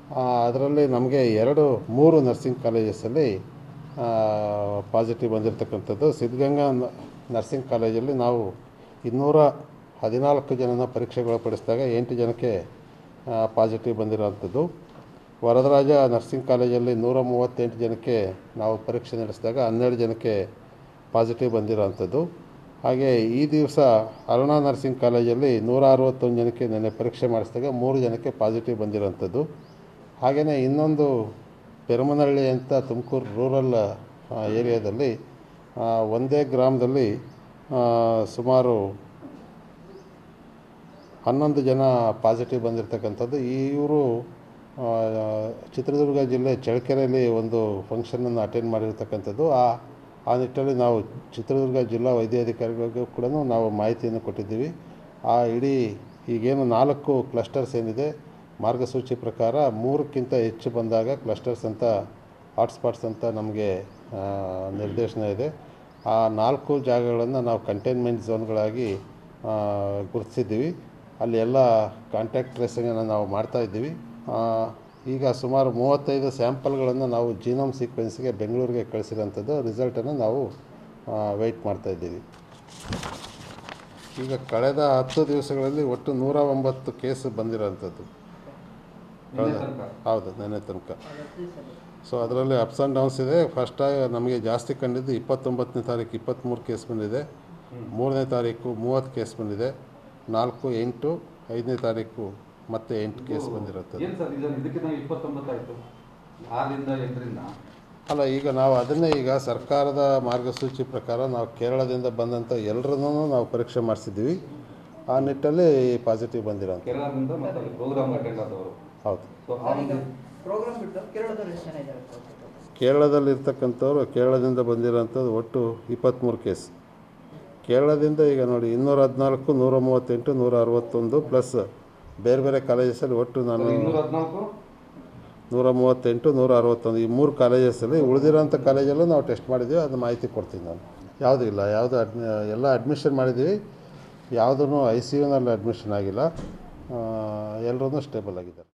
ಅದರಲ್ಲಿ ನಮಗೆ ಎರಡು ಮೂರು ನರ್ಸಿಂಗ್ ಕಾಲೇಜಸಲ್ಲಿ ಪಾಸಿಟಿವ್ ಬಂದಿರತಕ್ಕಂಥದ್ದು ಸಿದ್ಧಗಂಗಾ ನ- ನರ್ಸಿಂಗ್ ಕಾಲೇಜಲ್ಲಿ ನಾವು ಇನ್ನೂರ ಹದಿನಾಲ್ಕು ಜನನ ಪರೀಕ್ಷೆಗೊಳಪಡಿಸಿದಾಗ ಎಂಟು ಜನಕ್ಕೆ ಪಾಸಿಟಿವ್ ಬಂದಿರೋವಂಥದ್ದು ವರದರಾಜ ನರ್ಸಿಂಗ್ ಕಾಲೇಜಲ್ಲಿ ನೂರ ಮೂವತ್ತೆಂಟು ಜನಕ್ಕೆ ನಾವು ಪರೀಕ್ಷೆ ನಡೆಸಿದಾಗ ಹನ್ನೆರಡು ಜನಕ್ಕೆ ಪಾಸಿಟಿವ್ ಬಂದಿರೋವಂಥದ್ದು ಹಾಗೆ ಈ ದಿವಸ ಅರುಣಾ ನರ್ಸಿಂಗ್ ಕಾಲೇಜಲ್ಲಿ ನೂರ ಅರವತ್ತೊಂದು ಜನಕ್ಕೆ ನೆನ್ನೆ ಪರೀಕ್ಷೆ ಮಾಡಿಸಿದಾಗ ಮೂರು ಜನಕ್ಕೆ ಪಾಸಿಟಿವ್ ಬಂದಿರೋವಂಥದ್ದು ಹಾಗೆಯೇ ಇನ್ನೊಂದು ಪೆರಮನಹಳ್ಳಿ ಅಂತ ತುಮಕೂರು ರೂರಲ್ ಆ, ಏರಿಯಾದಲ್ಲಿ ಆ, ಒಂದೇ ಗ್ರಾಮದಲ್ಲಿ ಆ, ಸುಮಾರು ಹನ್ನೊಂದು ಜನ ಪಾಸಿಟಿವ್ ಬಂದಿರತಕ್ಕಂಥದ್ದು ಇವರು ಚಿತ್ರದುರ್ಗ ಜಿಲ್ಲೆ ಚಳ್ಳಕೆರೆಯಲ್ಲಿ ಒಂದು ಫಂಕ್ಷನನ್ನು ಅಟೆಂಡ್ ಮಾಡಿರ್ತಕ್ಕಂಥದ್ದು ಆ ಆ ನಿಟ್ಟಲ್ಲಿ ನಾವು ಚಿತ್ರದುರ್ಗ ಜಿಲ್ಲಾ ವೈದ್ಯಾಧಿಕಾರಿಗಳಿಗೂ ಕೂಡ ನಾವು ಮಾಹಿತಿಯನ್ನು ಕೊಟ್ಟಿದ್ದೀವಿ ಆ ಇಡೀ ಈಗೇನು ನಾಲ್ಕು ಕ್ಲಸ್ಟರ್ಸ್ ಏನಿದೆ ಮಾರ್ಗಸೂಚಿ ಪ್ರಕಾರ ಮೂರಕ್ಕಿಂತ ಹೆಚ್ಚು ಬಂದಾಗ ಕ್ಲಸ್ಟರ್ಸ್ ಅಂತ ಹಾಟ್ಸ್ಪಾಟ್ಸ್ ಅಂತ ನಮಗೆ ಆ, ನಿರ್ದೇಶನ ಇದೆ ಆ ನಾಲ್ಕು ಜಾಗಗಳನ್ನು ನಾವು ಕಂಟೈನ್ಮೆಂಟ್ ಝೋನ್ಗಳಾಗಿ ಆ, ಗುರುತಿಸಿದ್ದೀವಿ ಅಲ್ಲಿ ಎಲ್ಲ ಕಾಂಟ್ಯಾಕ್ಟ್ ಟ್ರೇಸಿಂಗನ್ನು ನಾವು ಮಾಡ್ತಾ ಇದ್ದೀವಿ ಆ, ಈಗ ಸುಮಾರು ಮೂವತ್ತೈದು ಸ್ಯಾಂಪಲ್ಗಳನ್ನು ನಾವು ಜೀನೋಮ್ ಸೀಕ್ವೆನ್ಸ್ಗೆ ಬೆಂಗಳೂರಿಗೆ ಕಳಿಸಿರೋಂಥದ್ದು ರಿಸಲ್ಟನ್ನು ನಾವು ವೆಯ್ಟ್ ಮಾಡ್ತಾ ಇದ್ದೀವಿ ಈಗ ಕಳೆದ ಹತ್ತು ದಿವಸಗಳಲ್ಲಿ ಒಟ್ಟು ನೂರ ಒಂಬತ್ತು ಕೇಸ್ ಬಂದಿರೋಂಥದ್ದು ಕಳೆದ ಹೌದು ನೆನ್ನೆ ತನಕ ಸೊ ಅದರಲ್ಲಿ ಅಪ್ಸ್ ಆ್ಯಂಡ್ ಡೌನ್ಸ್ ಇದೆ ಫಸ್ಟ್ ನಮಗೆ ಜಾಸ್ತಿ ಕಂಡಿದ್ದು ಇಪ್ಪತ್ತೊಂಬತ್ತನೇ ತಾರೀಕು ಇಪ್ಪತ್ತ್ಮೂರು ಕೇಸ್ ಬಂದಿದೆ ಮೂರನೇ ತಾರೀಕು ಮೂವತ್ತು ಕೇಸ್ ಬಂದಿದೆ ನಾಲ್ಕು ಎಂಟು ಐದನೇ ತಾರೀಕು ಮತ್ತೆ ಎಂಟು ಕೇಸ್ ಬಂದಿರುತ್ತದೆ ಏನು ಸರ್ ಇದು ಇದಕ್ಕಿಂತ ಇಪ್ಪತ್ತೊಂಬತ್ತಾಯಿತು ಆರರಿಂದ ಎಂಟರಿಂದ ಅಲ್ಲ ಈಗ ನಾವು ಅದನ್ನೇ ಈಗ ಸರ್ಕಾರದ ಮಾರ್ಗಸೂಚಿ ಪ್ರಕಾರ ನಾವು ಕೇರಳದಿಂದ ಬಂದಂಥ ಎಲ್ಲರನ್ನೂ ನಾವು ಪರೀಕ್ಷೆ ಮಾಡಿಸಿದ್ದೀವಿ ಆ ನಿಟ್ಟಲ್ಲಿ ಪಾಸಿಟಿವ್ ಬಂದಿರೋಂಥ ಕೇರಳದಿಂದ ಮತ್ತು ಅಲ್ಲಿ ಪ್ರೋಗ್ರಾಮ್ ಅಟೆಂಡ್ ಆದವರು ಹೌದು ಸೊ ಆ ಒಂದು ಪ್ರೋಗ್ರಾಮ್ ಬಿಟ್ಟು ಕೇರಳದಲ್ಲಿ ಎಷ್ಟು ಜನ ಇದ್ದಾರೆ ಸರ್? ಕೇರಳದಲ್ಲಿರ್ತಕ್ಕಂಥವ್ರು ಕೇರಳದಿಂದ ಬಂದಿರೋಂಥದ್ದು ಒಟ್ಟು ಇಪ್ಪತ್ತ್ಮೂರು ಕೇಸ್ ಕೇರಳದಿಂದ ಈಗ ನೋಡಿ ಇನ್ನೂರ ಹದಿನಾಲ್ಕು ನೂರ ಮೂವತ್ತೆಂಟು ನೂರ ಅರವತ್ತೊಂದು ಪ್ಲಸ್ ಬೇರೆ ಬೇರೆ ಕಾಲೇಜಸಲ್ಲಿ ಒಟ್ಟು ನಾನು ಇನ್ನೂರ ಹದಿನಾಲ್ಕು ನೂರ ಮೂವತ್ತೆಂಟು ನೂರ ಅರವತ್ತೊಂದು ಈ ಮೂರು ಕಾಲೇಜಸಲ್ಲಿ ಉಳಿದಿರೋಂಥ ಕಾಲೇಜಲ್ಲೂ ನಾವು ಟೆಸ್ಟ್ ಮಾಡಿದ್ದೀವಿ ಅದು ಮಾಹಿತಿ ಕೊಡ್ತೀನಿ ನಾನು ಯಾವುದೂ ಇಲ್ಲ ಯಾವುದು ಅಡ್ಮಿ ಎಲ್ಲ ಅಡ್ಮಿಷನ್ ಮಾಡಿದ್ದೀವಿ ಯಾವುದೂ ಐ ಸಿ ಯುನಲ್ಲಿ ಅಡ್ಮಿಷನ್ ಆಗಿಲ್ಲ ಎಲ್ಲರೂ ಸ್ಟೇಬಲ್ ಆಗಿದ್ದಾರೆ